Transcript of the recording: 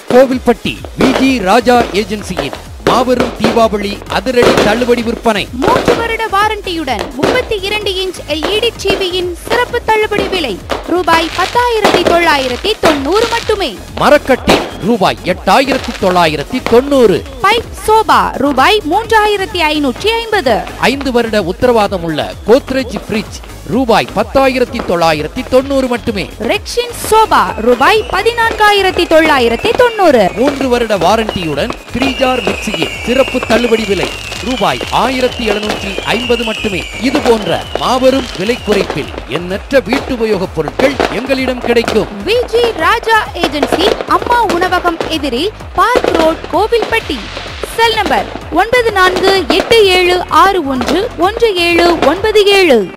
கோவில்பட்டி விஜி ராஜா ஏஜென்சியின் மாபெரும் தீபாவளி அதிரடி தள்ளுபடி விற்பனை மூன்று வருட வாரண்டியுடன் முப்பத்தி இரண்டு இன்ச் எல்இடி டிவியின் சிறப்பு தள்ளுபடி விலை ரூபாய் பத்தாயிரத்தி தொள்ளாயிரத்தி தொண்ணூறு மட்டுமே மரக்கட்டி ரூபாய் எட்டாயிரத்தி தொள்ளாயிரத்தி தொண்ணூறு பைப் சோபா ரூபாய் மூன்றாயிரத்தி ஐநூற்றி ஐம்பது ஐந்து வருட உத்தரவாதம் உள்ள கோத்ரெஜ் ஃப்ரிட்ஜ் ரூபாய் பத்தாயிரத்தி தொள்ளாயிரத்தி தொண்ணூறு மட்டுமே ரெக்ஷின் சோபா ரூபாய் பதினான்காயிரத்தி தொள்ளாயிரத்தி தொண்ணூறு மூன்று வருட வாரண்டியுடன் த்ரீ ஜார் மிக்சியின் சிறப்பு தள்ளுபடி விலை ரூபாய் ஆயிரத்தி எழுநூற்றி ஐம்பது மட்டுமே இது போன்ற மாபெரும் விலை குறைப்பில் எண்ணற்ற வீட்டுபயோகப் பொருட்கள் எங்களிடம் கிடைக்கும் விஜி ராஜா ஏஜென்சி அம்மா உணவகம் எதிரில் park road Kovilpatti cell number ஒன்பது நான்கு எட்டு ஏழு ஆறு ஒன்று ஒன்று ஏழு ஒன்பது ஏழு